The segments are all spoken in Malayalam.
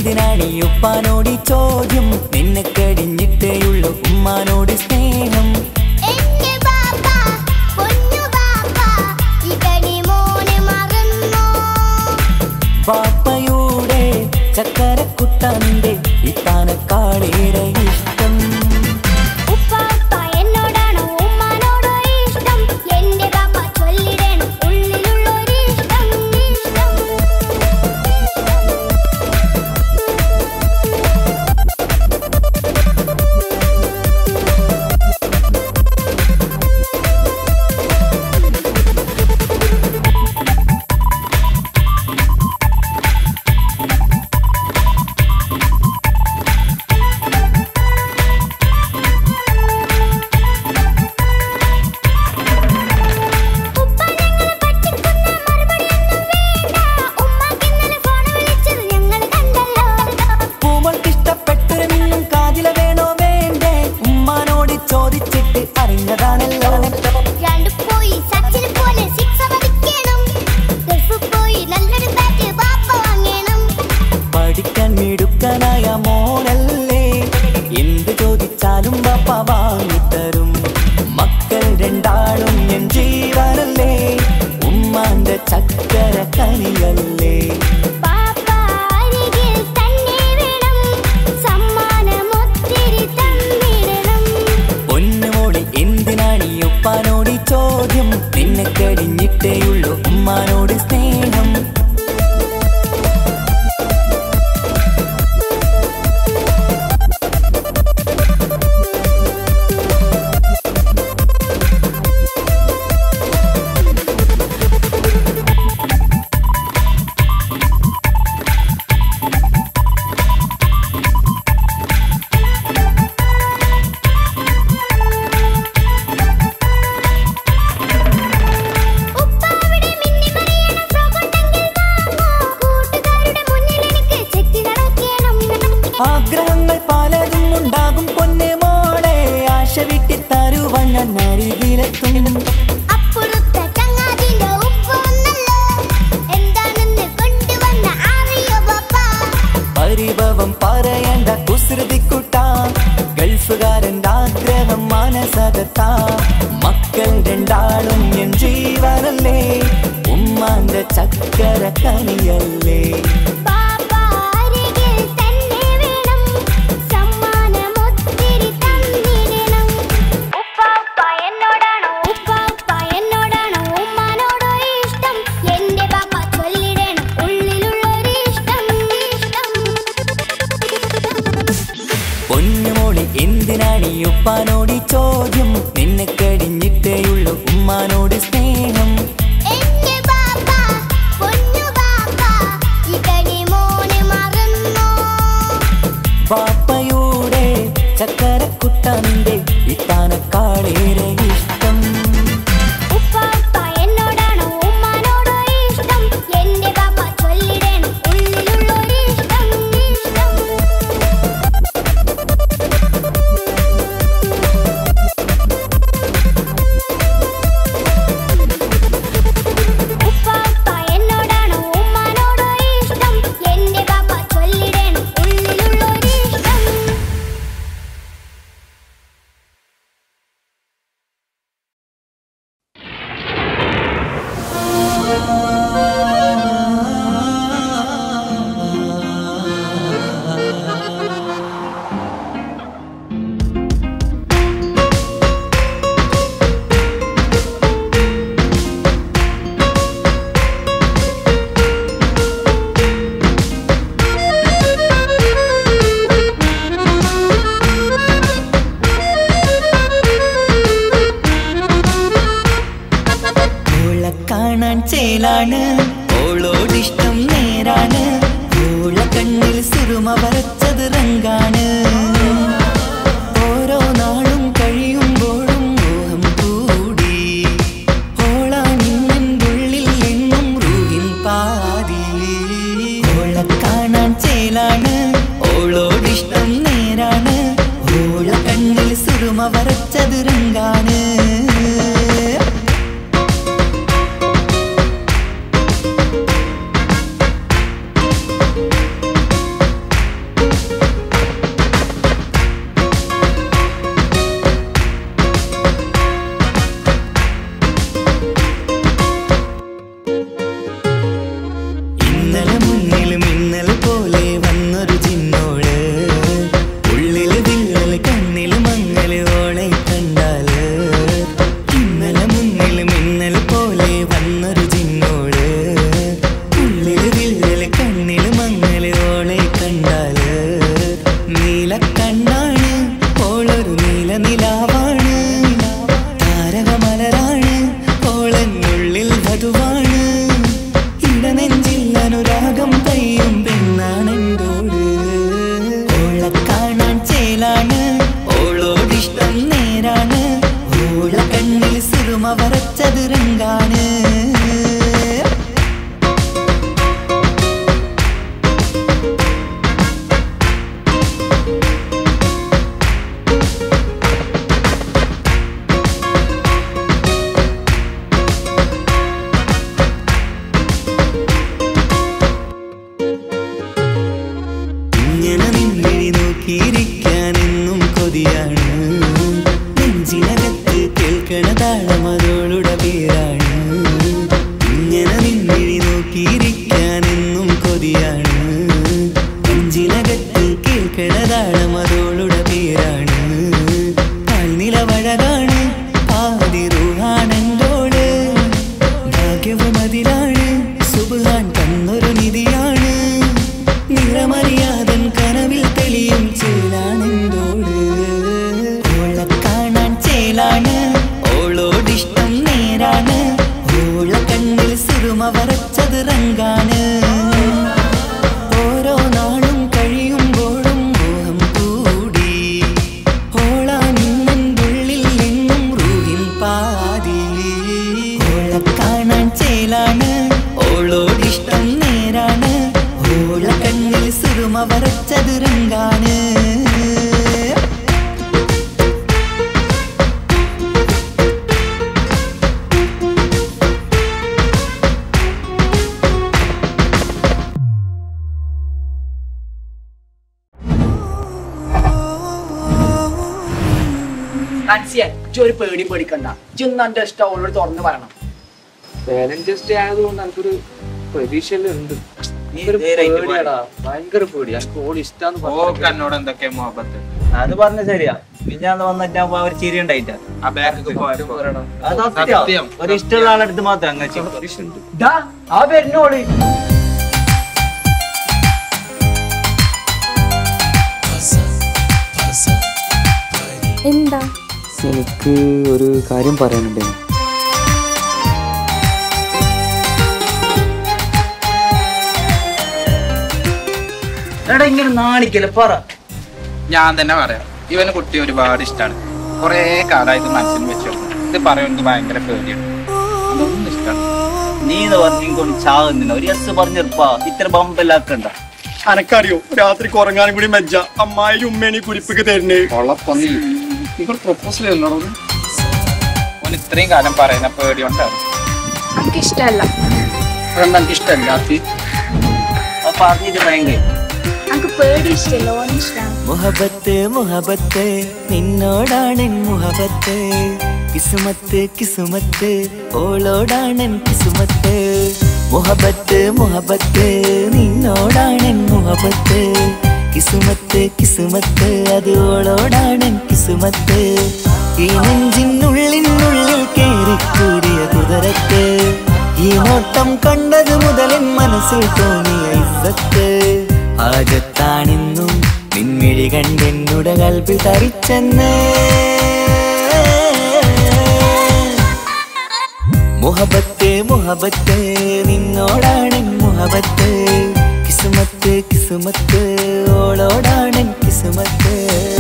എന്തിനാണ് ഈ ഉപ്പാനോട് ഈ ചോദ്യം നിന്നെ കഴിഞ്ഞിട്ടേയുള്ളൂ ഉമ്മാനോട് സ്നേഹം എന്റെ ബാപ്പ പൊന്നു ബാപ്പ ഇതടി മോനെ മറന്നോ പാപ്പയുടെ ചക്കരക്കുട്ടന്റെ ഇത്താനക്കാളേറെ ഇഷ്ടം ഉപ്പാപ്പ എന്നോടാണോ ഉമ്മാനോടോ ഇഷ്ടം എന്റെ ബാപ്പ ചൊല്ലിടണം ഉള്ളിലുള്ളൊരു ഇഷ്ടം ഇഷ്ടം ഉപ്പ ഞങ്ങളെ പറ്റിക്കുന്ന മറുപടിയൊന്നും വേണ്ട ഉമ്മാക്ക് ഇന്നലെ ഫോൺ വിളിച്ചത് ഞങ്ങൾ കണ്ടല്ലോ പൂമൾക്ക് ഇഷ്ടപ്പെട്ടൊരു മിന്നും കാതില വേണോ വേണ്ടേ ഉമ്മാനോട് ചോദിച്ചിട്ട് അറിഞ്ഞതാണല്ലോ രണ്ട് പോയി സച്ചിന് പോലെ സിക്സ് അടിക്കണം ഗൾഫ് പോയി നല്ലൊരു ബാറ്റ് ബാപ്പ വാങ്ങണം പഠിക്കാൻ മിടുക്കനായ മോനല്ലേ എന്ത് ചോദിച്ചാലും പപ്പ വാങ്ങിത്തരും മക്കൾ രണ്ടാളും എൻ ജീവനല്ലേ ഉമ്മാന്റെ ചക്കര കനിയല്ലേ ബാപ്പ അരികിൽ തന്നെ വേണം സമ്മാനം ഒത്തിരി തന്നിടണം പൊന്നുമോളി എന്തിനാണ് ഈ ഉപ്പാനോട് ഈ ചോദ്യം നിന്നെ കഴിഞ്ഞിട്ടേയുള്ളൂ ഉമ്മാനോട് സ്നേഹം ഉപ്പ അവിടെ മിന്നി മറിയണ ഫ്രോക്ക് ഉണ്ടെങ്കിൽ വാങ്ങോ കൂട്ടുകാരുടെ മുന്നിൽ എനിക്ക് ചെത്തി നടക്കണം ആഗ്രഹങ്ങൾ പലതും ഉണ്ടാകും പൊന്നെ മോളെ ആശ വിട്ടി തരുവാൻ ഞാൻ അരികിലെത്തും അപ്പുറത്തെ ചങ്ങാതിന്റെ ഉപ്പ വന്നല്ലോ എന്താണെന്ന് കൊണ്ടുവന്ന അറിയോ ബാപ്പ പരിഭവം പറയണ്ട കുസൃതിക്കുട്ട ഗൾഫുകാരൻ്റെ ആഗ്രഹം മനസകത്ത മക്കൾ രണ്ടാളും എൻ ജീവനല്ലേ ഉമ്മാന്റെ ചക്കര കനിയല്ലേ ബാപ്പ അരികിൽ തന്നെ വേണം സമ്മാനം ഒത്തിരി തന്നിടണം ഉപ്പാപ്പ എന്നോടാണോ ഉപ്പാപ്പ എന്നോടാണോ ഉമ്മാനോടോ ഇഷ്ടം എന്റെ ബാപ്പ ചൊല്ലിടണം ഉള്ളിലുള്ളൊരു ഇഷ്ടം ഇഷ്ടം പൊന്നുമോളി എന്തിനാണ് ഈ ഉപ്പാനോട് ഈ ചോദ്യം നിന്നെ കഴിഞ്ഞിട്ടേയുള്ളൂ ഉമ്മാനോട് സ്നേഹം എന്റെ ബാപ്പ പൊന്നു ബാപ്പ ഇതടി മോനെ മറന്നോ പാപ്പയുടെ ചക്കരക്കുട്ടന്റെ ഇത്താനക്കാളേറെ ഇഷ്ടം ഉപ്പാപ്പ എന്നോടാണോ ഉമ്മാനോടോ ഇഷ്ടം എന്റെ ബാപ്പ ചൊല്ലിടണം ഉള്ളിലുള്ളൊരു ഇഷ്ടം ഇഷ്ടം ഉപ്പാപ്പ എന്നോടാണോ ഉമ്മാനോടോ ഇഷ്ടം എന്റെ ബാപ്പ ചൊല്ലിടണം ഉള്ളിലുള്ളൊരു ഇഷ്ടം ഓളെ കാണാൻ ചേലാണ് ഓളോടിഷ്ടം നേരാണ് ഓള കണ്ണിൽ സുറുമ വരച്ചത് റങ്കാണ് ഓരോ നാളും കഴിയുമ്പോഴും മോഹം കൂടി ഓളാണിന്നുള്ളിൽ എന്നും റൂഹിൻ പാതി ഓളെ കാണാൻ ചേലാണ് ഓളോടിഷ്ടം നേരാണ് ഓള കണ്ണിൽ സുറുമ വരച്ചത് റങ്കാണ് കേൾക്കാനെന്നും കൊതിയാണ് നെഞ്ചിലകത്ത് കേൾക്കണതാളം അതോളുടെ പേരാണ് കാൽനിലവഴകാണ് ആദിറുഹാണെന്തോട് ഭാഗ്യവും അതിലാണ് സുബാൻ തന്നൊരു നിധിയാണ് നിറമറിയാതൻ കനവിൽ തെളിയും ചേലാണെന്തോട് ഓളെ കാണാൻ ചേലാണ് ഓളോടിഷ്ടം നേരാണ് ഓള കണ്ണിൽ സിറുമ വരച്ചത് റങ്കാണ് ഓരോ നാളും കഴിയുമ്പോഴും മോഹം കൂടി ഓളാനിന്നുള്ളിൽ നിന്നും റൂഹിൻ പാതി ഓളെ കാണാൻ ചേലാണ് ഓളോടിഷ്ടം നേരാണ് ഓള കണ്ണിൽ സിറുമ വരച്ചത് റങ്കാണ് നാൻസിയെ ഇജ്ജ് ഒരു പേടി പേടിക്കണ്ട ഇജ്ജൊന്ന് എന്റെ ഇഷ്ടം അവളോട് തുറന്ന് പറയണം ബാലൻസ് ഡേ ആയതുകൊണ്ട് എനിക്കൊരു പ്രതീക്ഷയുണ്ട് നീ ഒരു ധൈര്യമായിട്ട് പേടിയാടാ ഭയങ്കര പേടി എനിക്ക് ഓൾ ഇഷ്ടാന്ന് ഓക്ക് എന്നോട് എന്തൊക്കെ മുഹബത്ത് അത് പറഞ്ഞ ശരിയാ പിന്നെ അന്ന് വന്നിട്ട് അപ്പൊ അവർ ചിരി ഉണ്ടായിട്ടാ ആ ബാഗ് പോയപ്പോ അത് സത്യം. സത്യം ഒരു ഇഷ്ടമുള്ള ആളെടുത്ത് മാത്രം അങ്ങനെ ചെയ്യും. ഡാ ആ വരുന്നോള് എന്താ എനിക്ക് ഒരു കാര്യം പറയാനുണ്ട് എടാ ഇങ്ങനെ നാണിക്കല്ലേ പറ ഞാൻ തന്നെ പറയാം ഇവന് കുട്ടി ഒരുപാട് ഇഷ്ടമാണ് കൊറേ കാലമായിട്ട് മനസ്സിൽ വെച്ചു ഇത് പറയാൻ എനിക്ക് ഭയങ്കര പേടിയാണ് അതൊന്നും ഇഷ്ടമാണ് നീ എന്ന് പറഞ്ഞു ചാകുന്നില്ല ഒരു എസ് പറഞ്ഞിരുപ്പാ ഇത്ര ബമ്പലാക്കണ്ട അനക്കറിയോ രാത്രി കുറങ്ങാനും കൂടി മെജ്ജ അമ്മായി ഉമ്മേണി കുരിപ്പിക്ക് തരുന്നേ കൊള്ളപ്പൊന്നി നിങ്ങൾ പ്രൊപ്പോസൽ ചെയ്യുന്നോളൂ ഓൻ ഇത്രയും കാലം പറയുന്ന പേടിയോണ്ടാണ് എനിക്ക് ഇഷ്ടമല്ല അതെന്താ എനിക്ക് ഇഷ്ടമല്ലാത്ത അത് പറഞ്ഞിട്ട് ഭയങ്കര എനിക്ക് പേടി ഇഷ്ടമല്ല ഓൻ ഇഷ്ടമാണ് മുഹബത്ത് മുഹബത്ത് നിന്നോടാണ് മുഹബത്ത് കിസുമത്ത് കിസുമത്ത് ഓളോടാണ് കിസുമത്ത് മുഹബത്ത് മുഹബത്ത് നിന്നോടാണ് മുഹബത്ത് കിസുമത്ത് കിസുമത്ത് അത് ഓളോടാണ് കിസുമത്ത് ഈ നെഞ്ചിനുള്ളിനുള്ളിൽ കേറിക്കൂടിയ കുതിരത്ത് ഈ നോട്ടം കണ്ടത് മുതലൻ മനസ്സിൽ തോന്നിയ ഇസത്ത് ആജത്താണെന്നും നിൻമിഴി കണ്ടെന്നുടെ കൽബിൽ തരിച്ചെന്ന് മുഹബത്ത് മുഹബത്ത് നിന്നോടാണ് മുഹബത്ത് കിസുമത്ത് കിസുമത്ത് ഓളോടാണ് കിസുമത്ത്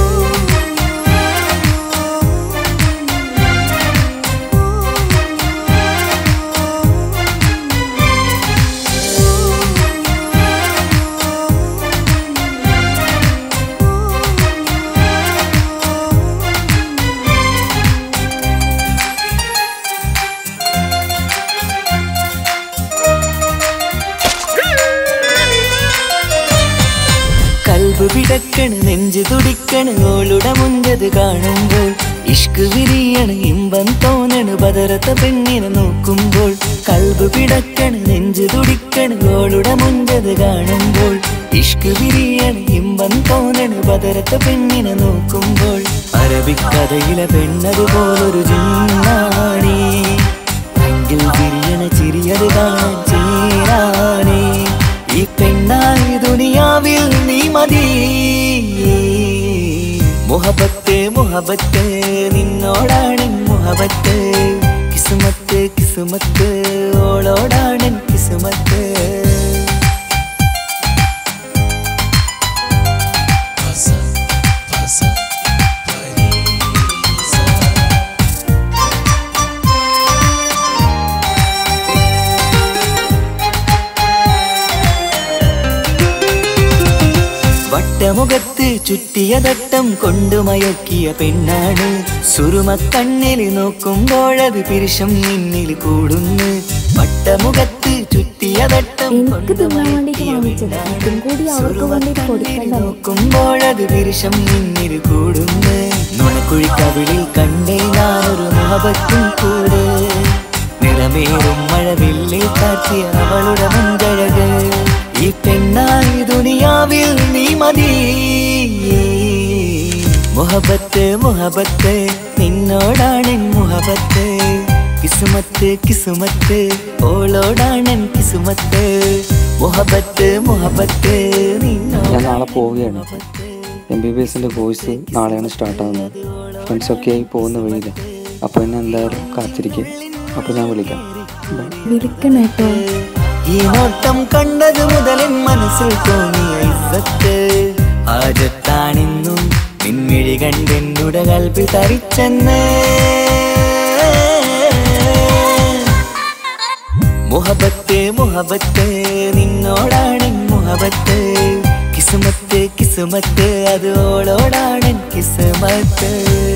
കൽബ് പിടക്കണ് നെഞ്ചു തുടിക്കണ് ഓളുടെ മുഞ്ചത് കാണുമ്പോൾ ഇഷ്ക് വിരിയണ് ഇമ്പം തോന്നണ് ബദറത്ത പെണ്ണിനെ നോക്കുമ്പോൾ കൽബ് പിടക്കണ് നെഞ്ചു തുടിക്കണ് ഓളുടെ മുഞ്ചത് കാണുമ്പോൾ ഇഷ്ക് വിരിയണ് ഇമ്പം തോന്നണ് ബദറത്ത പെണ്ണിനെ നോക്കുമ്പോൾ അറബിക്കഥയിലെ പെണ്ണതുപോലൊരു ജിന്നാണി അങ്കിൽ വിരിയണ ചിരിയത് കാണാൻ ചേരാനേ ഈ പെണ്ണായി ദുനിയാവിൽ നീ മതി മുഹബത്ത് മുഹബത്ത് നിന്നോടാണ് മുഹബത്ത് കിസുമത്ത് കിസുമത്ത് ഓളോടാണ് കിസുമത്ത് വട്ടമുഖത്ത് ചുറ്റിയ തട്ടം കൊണ്ടു മയക്കിയ പെണ്ണാണ് സുറുമ കണ്ണിൽ നോക്കുമ്പോഴത് പിരിശം നിന്നിൽ കൂടുന്നു വട്ടമുഖത്ത് ചുറ്റിയ തട്ടം എനിക്ക് കൊണ്ടു തിന്നാൻ വേണ്ടിയിട്ട് മയക്കിയ വാങ്ങിച്ചതാ. പെണ്ണാണ്. ഇതും കൂടി അവർക്ക് സുറുമ വേണ്ടിയിട്ട് കണ്ണിൽ കൊടുക്കണ്ടേ? നോക്കുമ്പോഴത് പിരിശം നിന്നിൽ കൂടുന്നു നുണക്കുഴി കവിളിൽ കണ്ടേ ഞാനൊരു മുഹബത്തും കൂടെ നിറ നിറമേറും മഴവില്ലിൽ കാറ്റിയ അവളുടെ മുൻകഴക് ഈ പെണ്ണായി ദുനിയാവിൽ നീ മതി മുഹബത്ത് മുഹബത്ത് നിന്നോടാണെൻ മുഹബത്ത് കിസുമത്ത് കിസുമത്ത് ഓളോടാണെൻ കിസുമത്ത് മുഹബത്ത് മുഹബത്ത് ഞാൻ നിന്നോടാ നാളെ പോവുകയാണ് എം ബി ബി എസിൻ്റെ കോഴ്സ് നാളെയാണ് സ്റ്റാർട്ട് ആവുന്നത് ഫ്രണ്ട്സൊക്കെ ആയി പോകുന്ന വഴിയില്ല അപ്പോൾ എന്നെ എന്തായാലും കാത്തിരിക്കുക അപ്പോൾ ഞാൻ വിളിക്കാം ബൈ വിളിക്കണം കേട്ടോ ഈ നോട്ടം കണ്ടത് മുതൽ എൻ മനസ്സിൽ തോന്നിയ ഇസ്സത്ത് ആജത്താണിന്നും പിൻമിഴി കണ്ടെന്നുടെ കൽപ്പി തരിച്ചെന്ന് മുഹബത്ത് മുഹബത്ത് നിന്നോടാണ് മുഹബത്ത് കിസുമത്ത് കിസുമത്ത് അത് ഓളോടാണ് കിസുമത്ത്